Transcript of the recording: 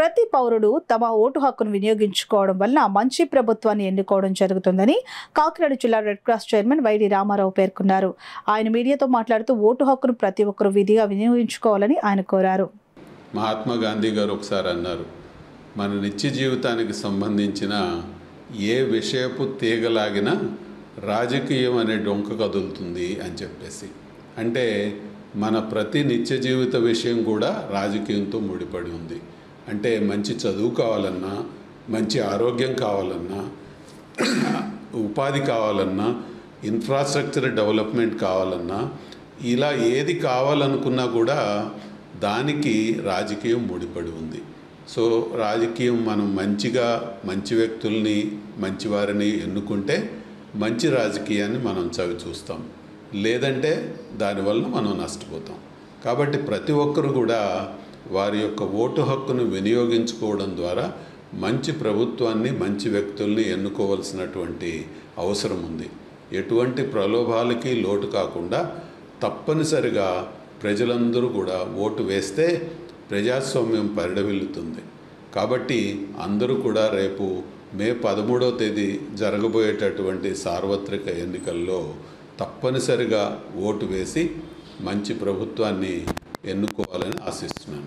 ప్రతి పౌరుడు తమ ఓటు హక్కును వినియోగించుకోవడం వలన మంచి ప్రభుత్వాన్ని ఎన్నుకోవడం జరుగుతుందని కాకినాడ జిల్లా red cross chairman Y D Ramarao పేర్కొన్నారు ఆయన మీడియాతో మాట్లాడుతూ ఓటు హక్కును ప్రతి ఒక్కరూ విధిగా వినియోగించుకోవాలని ఆయన కోరారు మహాత్మా గాంధీ గారు ఒకసారి అన్నారు మన నిత్య జీవితానికి సంబంధించిన ఏ విషయపు తీగలాగినా రాజకీయం అనే డొంక కదులుతుంది అని చెప్పేసి అంటే మన ప్రతి నిత్య జీవిత విషయం కూడా రాజకీయంతో ముడిపడి ఉంది అంటే మంచి చదువు కావాలన్నా మంచి ఆరోగ్యం కావాలన్నా ఉపాధి కావాలన్నా ఇన్ఫ్రాస్ట్రక్చర్ డెవలప్మెంట్ కావాలన్నా ఇలా ఏది కావాలనుకున్నా కూడా దానికి రాజకీయం ముడిపడి ఉంది సో రాజకీయం మనం మంచిగా మంచి వ్యక్తుల్ని మంచివారిని ఎన్నుకుంటే మంచి రాజకీయాన్ని మనం చవి చూస్తాం లేదంటే దానివల్ల మనం నష్టపోతాం కాబట్టి ప్రతి ఒక్కరు కూడా వారి యొక్క ఓటు హక్కును వినియోగించుకోవడం ద్వారా మంచి ప్రభుత్వాన్ని మంచి వ్యక్తుల్ని ఎన్నుకోవాల్సినటువంటి అవసరం ఉంది ఎటువంటి ప్రలోభాలకి లోటు కాకుండా తప్పనిసరిగా ప్రజలందరూ కూడా ఓటు వేస్తే ప్రజాస్వామ్యం పరిడవిల్లుతుంది కాబట్టి అందరూ కూడా రేపు మే పదమూడవ తేదీ జరగబోయేటటువంటి సార్వత్రిక ఎన్నికల్లో తప్పనిసరిగా ఓటు వేసి మంచి ప్రభుత్వాన్ని ఎన్నుకోవాలని ఆశిస్తున్నాను